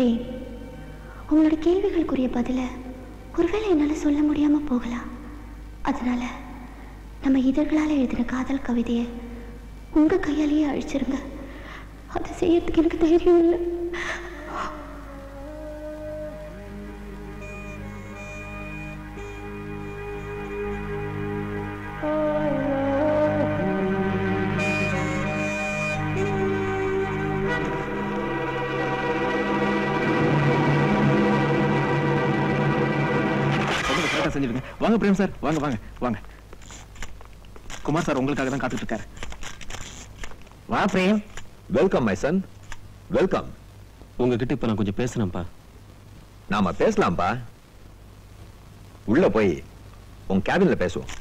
Frame உங்களோட கேள்விகளுக்குரிய பதில ஒருவேளை என்னால் சொல்ல முடியாமல் போகலாம் அதனால நம்ம இதழ்களால் எழுதின காதல் கவிதையை உங்கள் கையாலேயே அழிச்சிருங்க அதை செய்யறதுக்கு எனக்கு தைரியம் இல்லை சொல்றது கரெக்டா செஞ்சிருங்க வாங்க பிரேம் சார் வாங்க வாங்க வாங்க குமார் சார் உங்களுக்காக தான் காத்துட்டு இருக்காரு வா Prem welcome my son welcome உங்ககிட்ட இப்ப நான் கொஞ்சம் பேசணும்ப்பா நாம பேசலாம்பா உள்ள போய் உன் கேபின்ல பேசுவோம்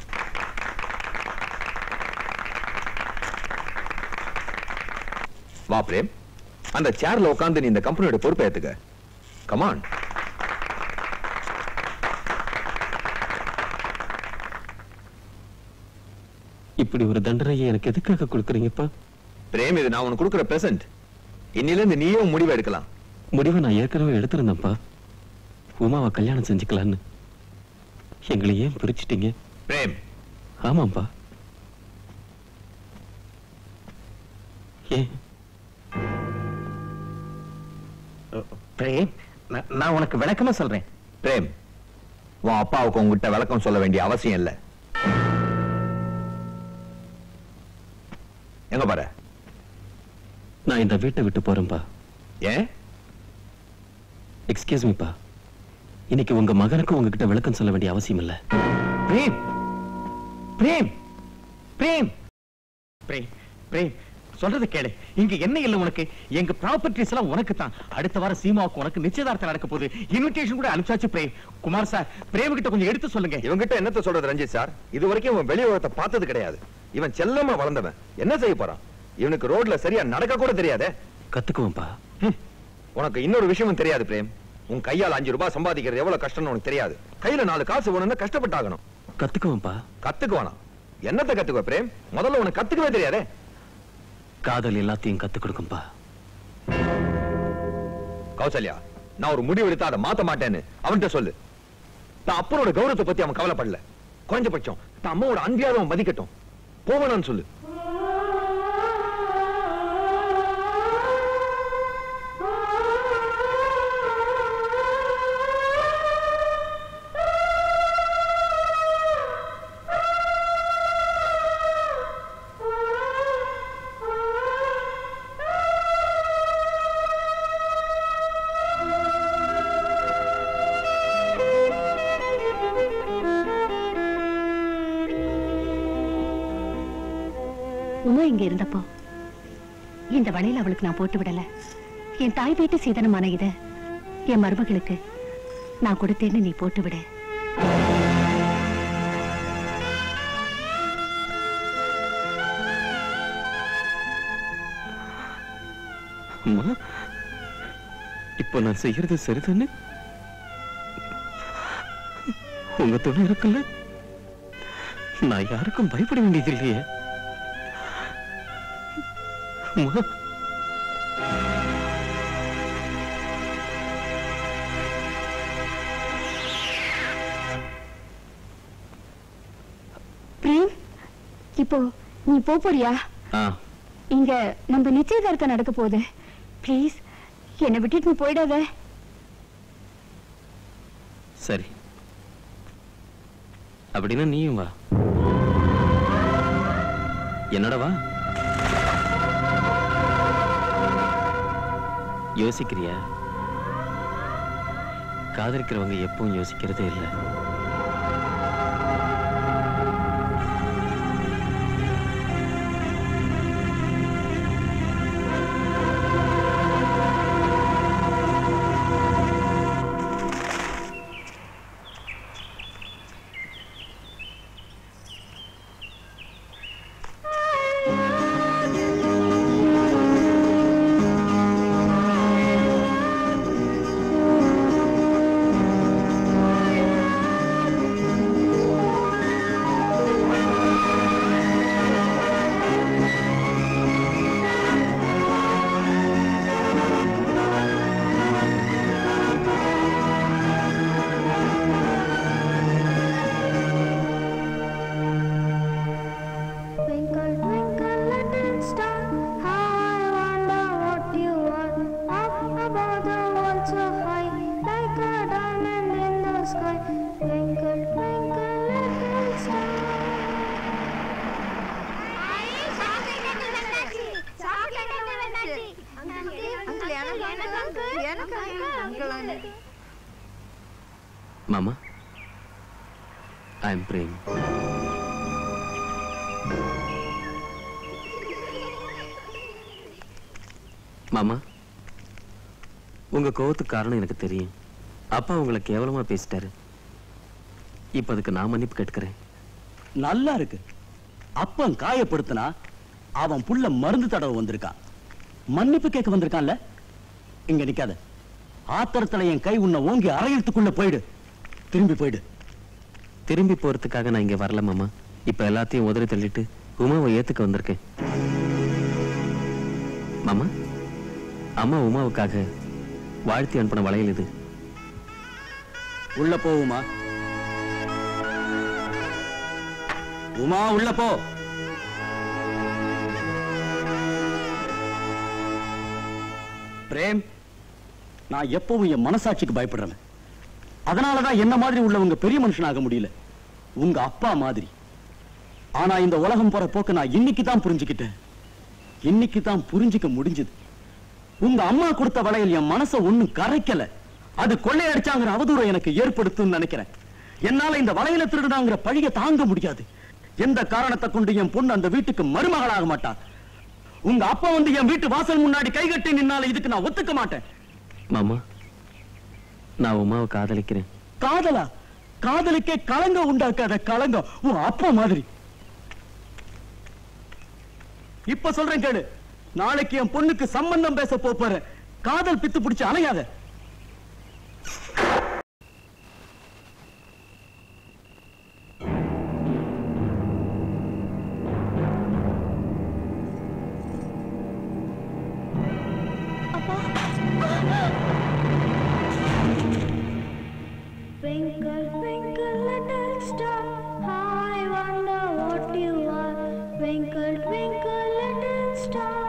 வா பிரேம் அந்த சேர்ல உட்கார்ந்து நீ இந்த கம்பெனியோட பொறுப்பை ஏத்துக்க கமான் இப்படி ஒரு தண்டனையை எனக்கு எதுக்காக கொடுக்குறீங்கப்பா பிரேம் இது நான் உனக்கு கொடுக்குற பிரசன்ட் இன்னில இருந்து நீயும் முடிவு எடுக்கலாம் முடிவை நான் ஏற்கனவே எடுத்திருந்தேன்ப்பா உமாவை கல்யாணம் செஞ்சுக்கலான்னு எங்களை ஏன் பிரிச்சிட்டீங்க பிரேம் ஆமாப்பா ஏன் பிரேம் நான்- நான் உனக்கு விளக்கமா சொல்றேன் பிரேம் உன் அப்பாவுக்கு உங்ககிட்ட விளக்கம் சொல்ல வேண்டிய அவசியம் இல்ல எங்க பாரு நான் இந்த வீட்டை விட்டு போறேன்ப்பா ஏன் எக்ஸ்கியூஸ் மீப்பா இன்னைக்கு உங்க மகனுக்கு உங்ககிட்ட விளக்கம் சொல்ல வேண்டிய அவசியம் இல்ல பிரேம் பிரேம் பிரேம் பிரேம் பிரேம் சொல்றது கேளு இங்க என்ன இல்ல உனக்கு எங்க ப்ராப்பர்ட்டிஸ் எல்லாம் உனக்கு தான் அடுத்த வாரம் சீமாவுக்கு உனக்கு நிச்சயதார்த்தம் நடக்க போகுது இன்விடேஷன் கூட அனுப்பிச்சாச்சு பிரேம் குமார் சார் பிரேம் கிட்ட கொஞ்சம் எடுத்து சொல்லுங்க இவங்கிட்ட என்னத்த சொல்றது ரஞ்சித் சார் இது வரைக்கும் இவன் வெளி உலகத்தை பார்த்தது கிடையாது இவன் செல்லமா வளர்ந்தவன் என்ன செய்ய போறான் இவனுக்கு ரோட்ல சரியா நடக்க கூட தெரியாதே கத்துக்குவேன்ப்பா ஹம். உனக்கு இன்னொரு விஷயமும் தெரியாது பிரேம் உன் கையால அஞ்சு ரூபாய் சம்பாதிக்கிறது எவ்வளவு கஷ்டம்னு உனக்கு தெரியாது கையில நாலு காசு வேணும்னா கஷ்டப்பட்டாகணும் கத்துக்குவேன்ப்பா கத்துக்க வேணாம் என்னத்த கத்துக்குவ பிரேம் முதல்ல உனக்கு கத்துக்கவே தெரியாதே காதல் எல்லாத்தையும் கத்துக் கொடுக்கும்பா கௌசல்யா நான் ஒரு முடிவு எடுத்தா அதை மாத்த மாட்டேன்னு அவன்கிட்ட சொல்லு தான் அப்பனோட கௌரவத்தை பத்தி அவன் கவலைப்படல குறைஞ்சபட்சம் தான் அம்மாவோட அன்பியாவது அவன் மதிக்கட்டும் போவனான்னு சொல்லு உமா இங்க இருந்தப்போ இந்த வளையல் அவளுக்கு நான் போட்டு விடல என் தாய் வீட்டு சீதனமான இத என் மருமகளுக்கு நான் கொடுத்தேன்னு நீ போட்டு விட அம்மா இப்போ நான் செய்யறது சரிதானே உங்க துணை இருக்குல்ல நான் யாருக்கும் பயப்பட வேண்டியது இல்லையே அம்மா பிரேம் இப்போ நீ போ போறியா ஆ இங்க நம்ம நிச்சயதார்த்தம் நடக்க போகுது ப்ளீஸ் என்னை விட்டுட்டு நீ போயிடாத சரி அப்படின்னா நீயும் வா என்னோட வா யோசிக்கிறியா காதலிக்கிறவங்க எப்பவும் யோசிக்கிறதே இல்லை மாமா ஐ எம் பிரேம் மாமா உங்க கோவத்துக்கு காரணம் எனக்கு தெரியும் அப்பா உங்களை கேவலமா பேசிட்டாரு இப்ப அதுக்கு நான் மன்னிப்பு கேட்கிறேன் நல்லா இருக்கு அப்பன் காயப்படுத்தினா அவன் புள்ள மருந்து தடவை வந்திருக்கான் மன்னிப்பு கேட்க வந்திருக்கான்ல இங்க நிக்காத ஆத்திரத்துல என் கை உன்னை ஓங்கி அரையத்துக்குள்ள போயிடு திரும்பி போயிடு திரும்பி போறதுக்காக நான் இங்க வரல மாமா இப்ப எல்லாத்தையும் உதறி தள்ளிட்டு உமாவை ஏத்துக்க வந்திருக்கேன் மாமா அம்மா உமாவுக்காக வாழ்த்தி அனுப்பின வளையல் இது உள்ள போவுமா உமா உள்ள போ பிரேம் நான் எப்பவும் என் மனசாட்சிக்கு பயப்படுறேன் அதனாலதான் என்ன மாதிரி உள்ளவங்க பெரிய மனுஷனாக முடியல உங்க அப்பா மாதிரி ஆனா இந்த உலகம் போற போக்க நான் இன்னைக்கு தான் புரிஞ்சுக்கிட்டேன் இன்னைக்கு தான் புரிஞ்சுக்க முடிஞ்சது உங்க அம்மா கொடுத்த வளையல் என் மனச ஒண்ணும் கரைக்கல அது கொள்ளையடிச்சாங்கிற அவதூறம் எனக்கு ஏற்படுத்தும்னு நினைக்கிறேன் என்னால இந்த வளையல திருடுனாங்கிற பழிய தாங்க முடியாது எந்த காரணத்தை கொண்டு என் பொண்ணு அந்த வீட்டுக்கு மருமகளாக மாட்டா உங்க அப்பா வந்து என் வீட்டு வாசல் முன்னாடி கைகட்டி நின்னால இதுக்கு நான் ஒத்துக்க மாட்டேன் மாமா நான் உமாவை காதலிக்கிறேன் காதலா காதலுக்கே களங்க உண்டாக்காத களங்கம் உன் அப்பா மாதிரி இப்ப சொல்றேன் கேளு நாளைக்கு என் பொண்ணுக்கு சம்பந்தம் பேச போறேன் காதல் பித்து பிடிச்சு அலையாத Twinkle, twinkle, little star, I wonder what you are. Twinkle, twinkle, little star.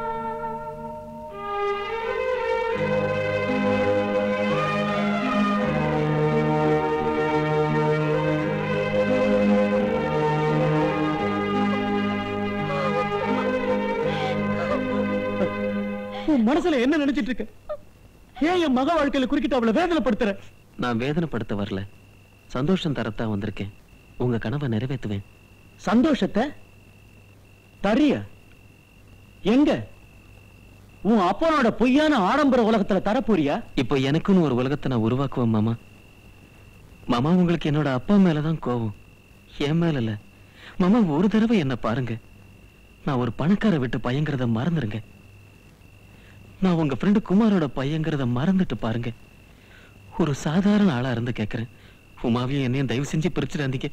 உன் மனசுல என்ன நினைச்சிட்டு இருக்க ஏன் என் மக வாழ்க்கையில குறுக்கிட்டு அவளை வேதனைப்படுத்துற நான் வேதனைப்படுத்த வரல சந்தோஷம் தரத்தான் வந்திருக்கேன் உங்க கனவை நிறைவேற்றுவேன் சந்தோஷத்தை தரிய எங்க உன் அப்பனோட பொய்யான ஆடம்பர உலகத்துல தரப்போறியா இப்போ எனக்குன்னு ஒரு உலகத்தை நான் உருவாக்குவேன் மாமா மாமா உங்களுக்கு என்னோட அப்பா மேலதான் கோவம் என் மேல இல்ல மாமா ஒரு தடவை என்ன பாருங்க நான் ஒரு பணக்கார விட்டு பையங்கிறத மறந்துருங்க நான் உங்க ஃப்ரெண்டு குமாரோட பையங்கிறத மறந்துட்டு பாருங்க ஒரு சாதாரண ஆளா இருந்து கேக்குறேன் உமாவையும் என்னையும் தயவு செஞ்சு பிரிச்சிடாதீங்க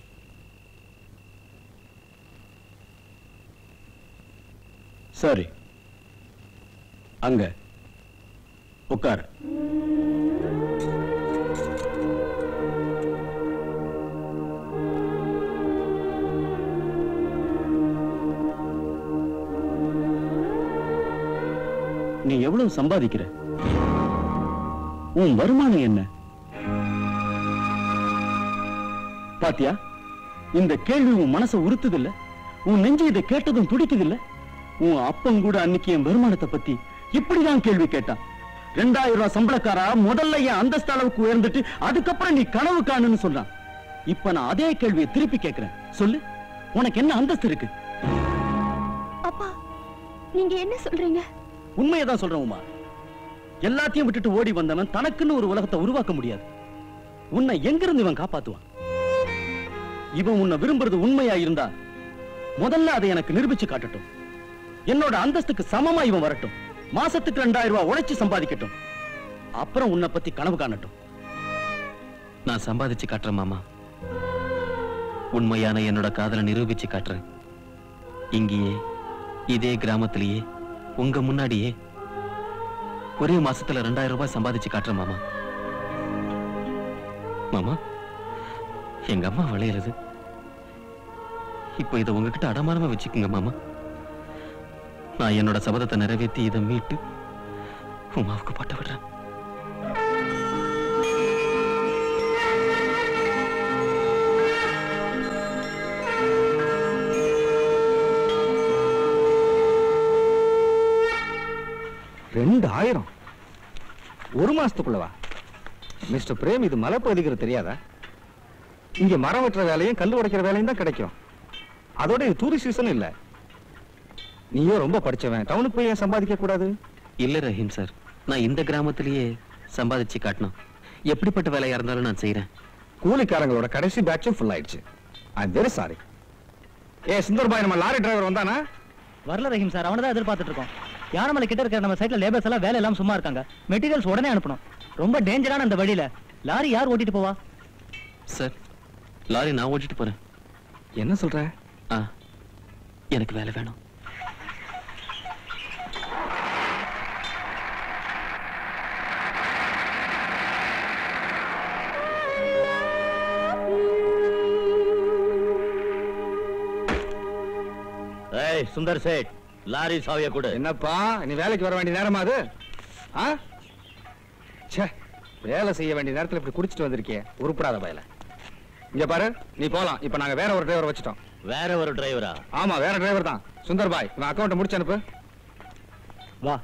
சரி அங்க உட்கார் நீ எவ்வளவு சம்பாதிக்கிற உன் வருமானம் என்ன பாத்தியா இந்த கேள்வி உன் மனசை உறுத்துதில்ல உன் நெஞ்சு இதை கேட்டதும் துடிக்குதில்ல உன் அப்பன் கூட அன்னைக்கு என் வருமானத்தை பத்தி இப்படிதான் கேள்வி கேட்டான் ரெண்டாயிரம் ரூபாய் சம்பளக்காரா முதல்ல என் அந்தஸ்து அளவுக்கு உயர்ந்துட்டு அதுக்கப்புறம் நீ கனவு காணுன்னு சொல்றான் இப்ப நான் அதே கேள்வியை திருப்பி கேட்கிறேன் சொல்லு உனக்கு என்ன அந்தஸ்து இருக்கு அப்பா நீங்க என்ன சொல்றீங்க உண்மையை தான் சொல்றேன் உமா எல்லாத்தையும் விட்டுட்டு ஓடி வந்தவன் தனக்குன்னு ஒரு உலகத்தை உருவாக்க முடியாது உன்னை எங்கிருந்து இவன் காப்பாத்துவான் இவன் உன்னை விரும்புறது உண்மையா இருந்தா முதல்ல அதை எனக்கு நிரூபிச்சு காட்டட்டும் என்னோட அந்தஸ்துக்கு சமமா இவன் வரட்டும் மாசத்துக்கு ரெண்டாயிரம் ரூபாய் உழைச்சு சம்பாதிக்கட்டும் அப்புறம் உன்னை பத்தி கனவு காணட்டும் நான் சம்பாதிச்சு காட்டுறேன் மாமா உண்மையான என்னோட காதலை நிரூபிச்சு காட்டுறேன் இங்கேயே இதே கிராமத்திலேயே உங்க முன்னாடியே ஒரே மாசத்துல ரெண்டாயிரம் ரூபாய் சம்பாதிச்சு காட்டுறேன் மாமா மாமா எங்க அம்மா விளையிறது இப்போ இதை உங்ககிட்ட அடமானமா வச்சுக்கோங்க மாமா நான் என்னோட சபதத்தை நிறைவேற்றி இதை மீட்டு உமாவுக்கு பட்ட விடுறேன் ரெண்டாயிரம் ஒரு மாசத்துக்குள்ளவா மிஸ்டர் பிரேம் இது மலைப்பகுதிக்கிற தெரியாதா இங்க மரம் வெட்டுற வேலையும் கல் உடைக்கிற வேலையும் தான் கிடைக்கும் அதோட இது டூரிஸ்ட் சீசன் இல்ல நீயும் ரொம்ப படிச்சவன் டவுனுக்கு போய் ஏன் சம்பாதிக்க கூடாது இல்ல ரஹீம் சார் நான் இந்த கிராமத்திலேயே சம்பாதிச்சு காட்டணும் எப்படிப்பட்ட வேலையா இருந்தாலும் நான் செய்யறேன் கூலிக்காரங்களோட கடைசி பேட்சும் ஃபுல் ஆயிடுச்சு ஐ வெரி சாரி ஏ சுந்தர்பாய் நம்ம லாரி டிரைவர் வந்தானா வரல ரஹீம் சார் அவனை தான் எதிர்பார்த்துட்டு இருக்கோம் யானமலை கிட்ட இருக்கிற நம்ம சைட்ல லேபர்ஸ் எல்லாம் வேலை எல்லாம் சும்மா இருக்காங்க மெட்டீரியல்ஸ் உடனே அனுப்பணும் ரொம்ப டேஞ்சரான அந்த வழியில லாரி யார் ஓட்டிட்டு போவா சார் லாரி நான் ஓட்டிட்டு போறேன் என்ன சொல்ற ஆ எனக்கு வேலை வேணும் ஏய் சுந்தர் சேட் லாரி சாவிய கொடு என்னப்பா நீ வேலைக்கு வர வேண்டிய நேரமா அது ஆ ச்சே வேலை செய்ய வேண்டிய நேரத்துல இப்படி குடிச்சிட்டு வந்திருக்கியே உருப்படாத பயல இங்க பாரு நீ போலாம் இப்ப நாங்க வேற ஒரு டிரைவர் வச்சுட்டோம் வேற ஒரு டிரைவரா ஆமா வேற டிரைவர் தான் சுந்தர் பாய் உன் அக்கௌண்ட் முடிச்சு அனுப்பு வா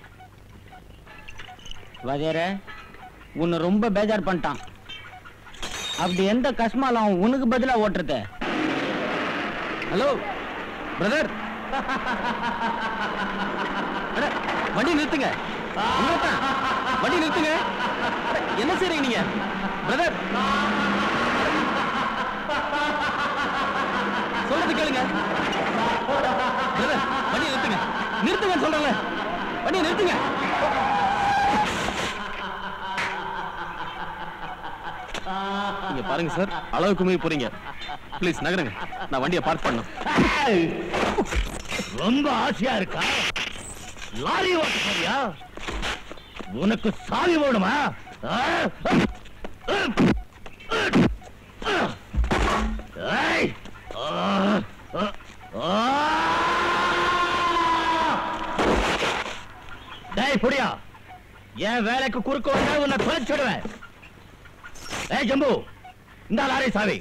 வகையற உன்னை ரொம்ப பேஜார் பண்ணிட்டான் அப்படி எந்த கஷ்மாலும் அவன் உனக்கு பதிலா ஓட்டுறது ஹலோ பிரதர் வண்டி நிறுத்துங்க உங்களைத்தான். வண்டி நிறுத்துங்க அட, என்ன செய்றீங்க நீங்க பிரதர் சொல்றது கேளுங்க பிரதர் வண்டி நிறுத்துங்க நிறுத்துங்க சொல்றேன்ல வண்டியை நிறுத்துங்க இங்க பாருங்க சார் அளவுக்கு மீறி போறீங்க ப்ளீஸ் நகருங்க நான் வண்டியை பார்க் பண்ணணும் ரொம்ப ஆசையா இருக்கா லாரி ஓட்ட போறியா உனக்கு சாவி வேணுமா ஆ? ஏய்! ஆ! ஆ! ஆ! டேய் புடியா என் வேலைக்கு குறுக்க வந்தா உன்னை தொலைச்சிடுவேன் ஏய் ஜம்பு இந்த லாரி சாவி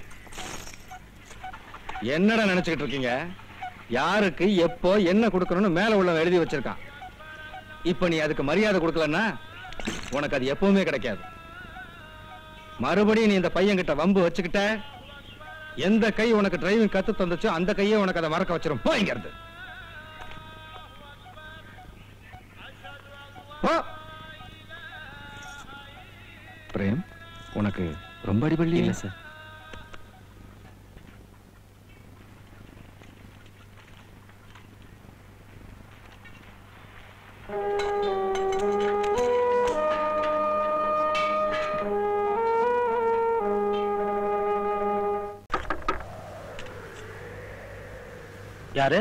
என்னடா நினைச்சுக்கிட்டு இருக்கீங்க யாருக்கு எப்போ என்ன கொடுக்கணும்னு மேல உள்ள எழுதி வச்சிருக்கான் இப்ப நீ அதுக்கு மரியாதை கொடுக்கலன்னா உனக்கு அது எப்பவுமே கிடைக்காது மறுபடியும் நீ இந்த பையன்கிட்ட வம்பு வச்சுக்கிட்ட எந்த கை உனக்கு டிரைவிங் கத்து தந்துச்சோ அந்த கையே உனக்கு அதை மறக்க வச்சிரும் போ இங்க இருந்து போ. பிரேம் உனக்கு ரொம்ப அடிபடல இல்ல சார் யாரு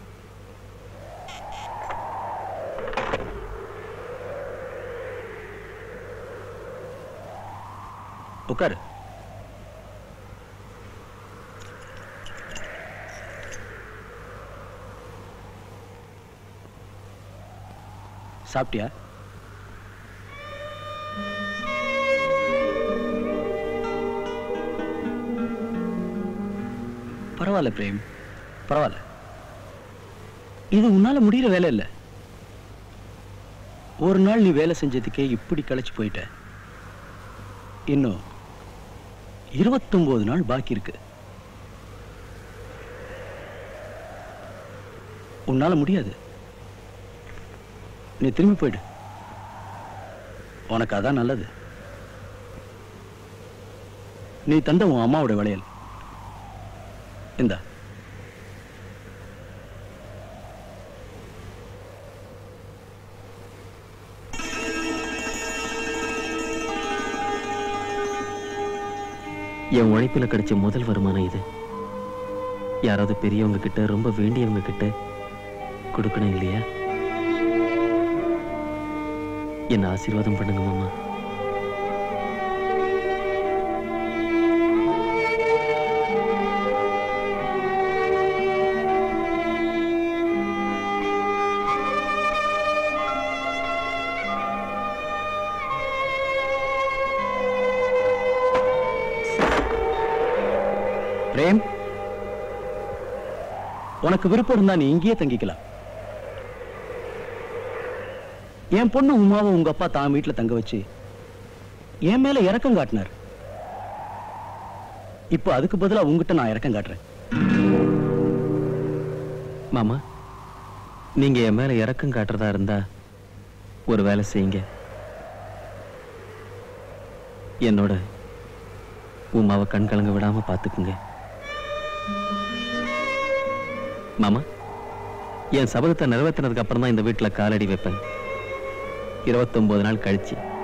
உட்காரு சாப்பிட்டியா பரவாயில்ல பிரேம் பரவாயில்ல இது உன்னால முடியற வேலை இல்ல ஒரு நாள் நீ வேலை செஞ்சதுக்கே இப்படி களைச்சு போயிட்ட இன்னும் இருபத்தொன்பது நாள் பாக்கி இருக்கு உன்னால முடியாது நீ திரும்பி போயிடு உனக்கு அதான் நல்லது நீ தந்த உன் அம்மாவோட வளையல் இந்தா என் உழைப்பில கிடைச்ச முதல் வருமானம் இது யாராவது பெரியவங்க கிட்ட ரொம்ப வேண்டியவங்க கிட்ட கொடுக்கணும் இல்லையா என்ன ஆசீர்வாதம் பண்ணுங்க மாமா பிரேம் உனக்கு விருப்பம் இருந்தா நீ இங்கேயே தங்கிக்கலாம் என் பொண்ணு உமாவை உங்க அப்பா தான் வீட்டுல தங்க வச்சு என் மேல இறக்கம் காட்டினார் இப்போ அதுக்கு பதிலா உங்ககிட்ட நான் இறக்கம் காட்டுறேன் மாமா நீங்க என் மேல இறக்கம் காட்டுறதா இருந்தா ஒரு வேலை செய்யுங்க என்னோட உமாவை கண் கலங்க விடாம பாத்துக்குங்க மாமா என் சபதத்தை நிறைவேற்றினதுக்கு அப்புறம் தான் இந்த வீட்டுல காலடி வைப்பேன் இருபத்தொன்பது நாள் கழிச்சு